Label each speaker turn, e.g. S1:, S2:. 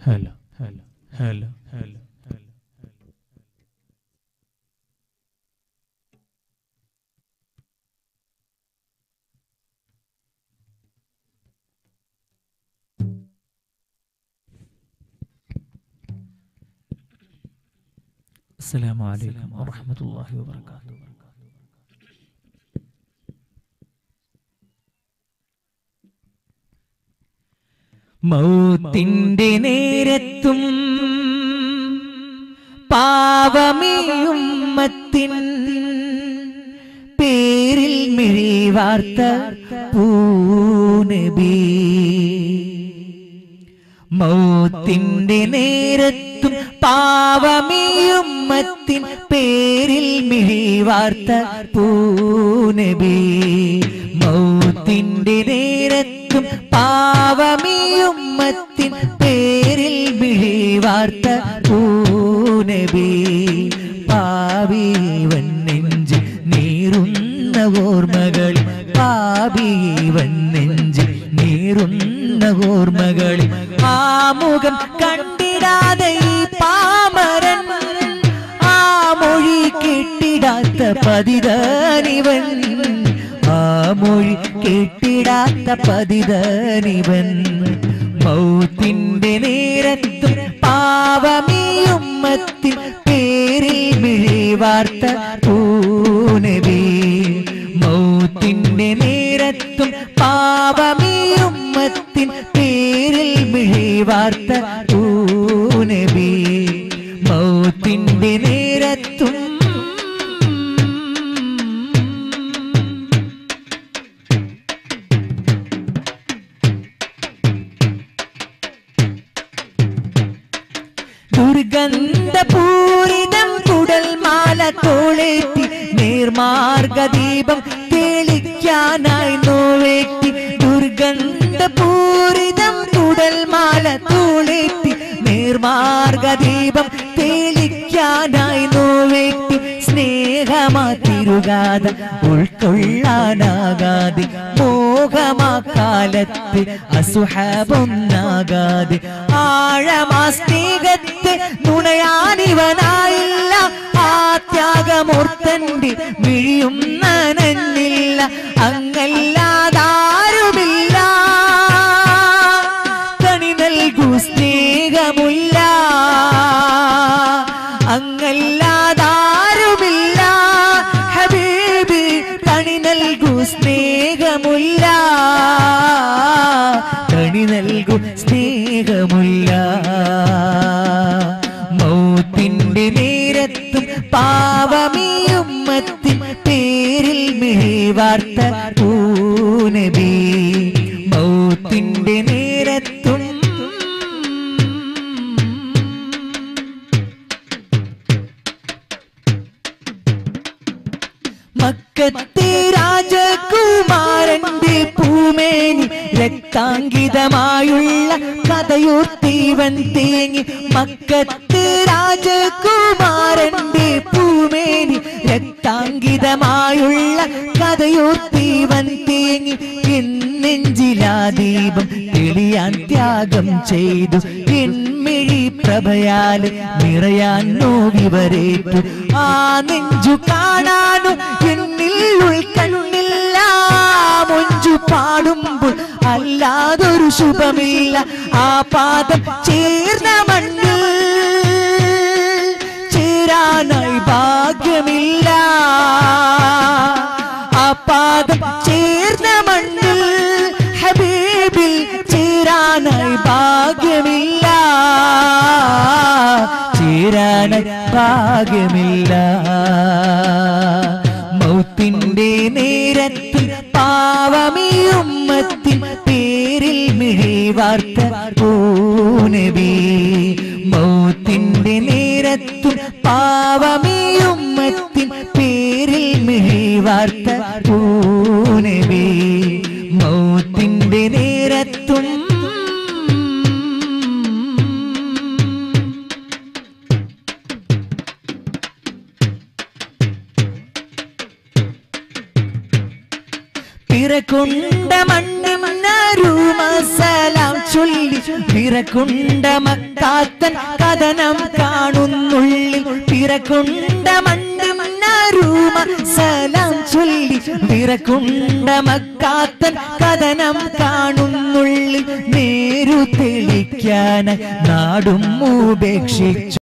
S1: hello hello hello hello hello السلام عليكم ورحمة الله وبركاته
S2: മൗത്തിന്റെ നേരത്തും പാവമേയുമ്മത്തിൻ പേരിൽ മിഴിവാർത്ത പൂനബി മൗത്തിന്റെ നേരത്തും പാവമേയുമ്മത്തിൻ പേരിൽ മിഴിവാർത്ത പൂനബി മൗത്തിന്റെ നേരത്തും പാവമേയുമ്മത്തിൻ പേരിൽ മിഴിവാർത്ത പൂനബി പാവീവൻ നെഞ്ച് നീറുന്ന ഓർമ്മകൾ പാവീവൻ നെഞ്ച് നീറുന്ന ഓർമ്മകൾ ആ മുഖം കണ്ടിടാതെ ഈ പാമരൻ ആ മൊഴി കെട്ടിടാത്ത പതിതനിവൻ ആ മൊഴി കെട്ടിടാത്ത പതിതനിവൻ മൗത്തിന്റെ നേരത്തും പാവമീയുമ്മത്തിൻ പേരിൽ മിഴിവാർത്ത പൂനബി മൗത്തിന്റെ നേരത്തും പാവമീയുമ്മത്തിൻ പേരിൽ മിഴിവാർത്ത പൂനബി മൗത്തിന്റെ നേരത്തും ദുർഗന്ധപൂരിതം കുടൽമാല തോളേറ്റി നേർമാർഗദീപം തെളിക്കാനായി നോവേറ്റി ദുർഗന്ധപൂരിതം കുടൽമാല തോളേറ്റി നേർമാർഗദീപം തെളിക്കാനായി നോവേറ്റി സ്നേഹമാ തിരുകാതെ ഉൾക്കൊള്ളാനാകാതെ മോഹമാ കാലത്ത് അസുഹബൊന്നാകാതെ ആഴമാ സ്നേഹത്തെ നുണയാനിവനായില്ല ആ ത്യാഗമൂർത്തന്റെ മിഴിയും നനഞ്ഞില്ല അങ്ങല്ലാതാരുമില്ല കണി നൽകൂ സ്നേഹമുല്ല അങ്ങല്ലാതാരുമില്ല ഹബീബി കണി നൽകൂ സ്നേഹമുല്ല കണി നൽകൂ സ്നേഹമുല്ല മൗത്തിന്റെ നേരത്തും പാവമീയുമ്മത്തിൻ പേരിൽ മിഴിവാർത്ത പൂനബി മൗത്തിന്റെ നേരത്തും മക്കത്തെ രാജകുമാരന്റെ പൂമേനി രക്താങ്കിതമായുള്ള കഥയോർത്തീവൻ തേങ്ങി മക്കത്ത് രാജകുമാരന്റെ പൂമേനി രക്താങ്കിതമായുള്ള കഥയോർത്തീവൻ തേങ്ങി എന്നെഞ്ചിലാ ദീപം തെളിയാൻ ത്യാഗം ചെയ്തു എന്മിഴി പ്രഭയാൽ നിറയാൻ നോവിവരേറ്റു ആ നെഞ്ചു കാണാനും എന്നിൽ ഉൾക്കണ്ണില്ല മൊഞ്ചു പാടുമ്പോൾ അല്ലാതൊരു ശുഭമില്ല ആ പാദം ചേർന്ന മണ്ണിൽ ചേരാനായി ഭാഗ്യമില്ല ആ പാദം ചേർന്ന മണ്ണിൽ ഹബീബിൽ ചേരാനായി ഭാഗ്യമില്ല ചേരാനായി ഭാഗ്യമില്ല മൗത്തിന്റെ നേരത്തിൽ പാവമിയുമ്മത്തിൻ പേരിൽ മിഴിവാർത്ത പൂനബി മൗത്തിന്റെ നേരത്തും പാവമിയുമ്മത്തിൻ പേരിൽ മിഴിവാർത്ത പൂനബി മൗത്തിന്റെ നേരത്തും പിറകൊണ്ട മണ്ണുമന്നരുമസലാം ചൊല്ലി പിറക്കുണ്ട മക്കാത്തൻ കഥനം കാണുന്നുള്ളിൽ പിറക്കുണ്ട മണ്ണുമ സലാം ചൊല്ലി പിറക്കുണ്ട മക്കാത്തൻ കഥനം കാണുന്നുള്ളിൽ നേരു തെളിക്കാനായി നാടും ഉപേക്ഷിച്ചു